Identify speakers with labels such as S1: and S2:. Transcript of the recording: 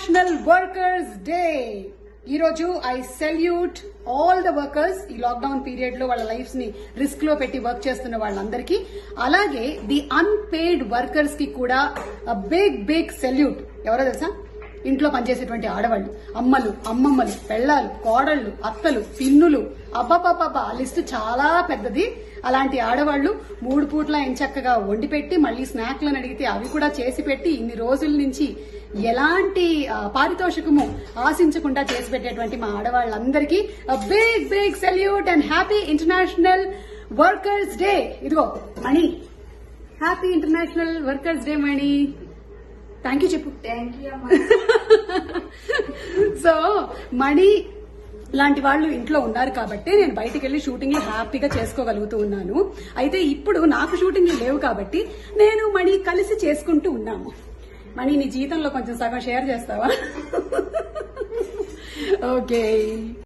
S1: international workers day ఈ రోజు I salute all the workers ఈ లాక్డౌన్ పీరియడ్ లో వాళ్ళ లైఫ్స్ ని రిస్క్ లో పెట్టి వర్క్ చేస్తున్న వాళ్ళందరికీ అలాగే ది అన్పేడ్ వర్కర్స్ కి కూడా బిగ్ బిగ్ సెల్యూట్ ఎవరో తెలుసా ఇంట్లో పనిచేసేటువంటి ఆడవాళ్ళు అమ్మలు అమ్మమ్మలు పెళ్ళాలు కోడళ్ళు అత్తలు పిన్నులు అబ్బబ్బబ్బబ్బా ఆ లిస్ట్ చాలా పెద్దది అలాంటి ఆడవాళ్ళు మూడు పూట్ల ఎంచక్కగా వండి పెట్టి మళ్ళీ స్నాక్లను అడిగితే అవి కూడా చేసి పెట్టి ఇన్ని రోజుల నుంచి ఎలాంటి ఆ, పారితోషికము ఆశించకుండా చేసి పెట్టేటువంటి మా ఆడవాళ్ళందరికీ big big salute and happy international workers day ఇదిగో Mani happy international workers day Mani thank you చెప్పు
S2: థ్యాంక్ యూ అమ్మా
S1: సో మణి లాంటి వాళ్ళు ఇంట్లో ఉన్నారు కాబట్టి నేను బయటికి వెళ్లి షూటింగ్లు హ్యాపీగా చేసుకోగలుగుతూ ఉన్నాను అయితే ఇప్పుడు నాకు షూటింగ్లు లేవు కాబట్టి నేను మణి కలిసి చేసుకుంటూ ఉన్నాము మణి నీ జీతంలో కొంచెం సగం షేర్ చేస్తావా ఓకే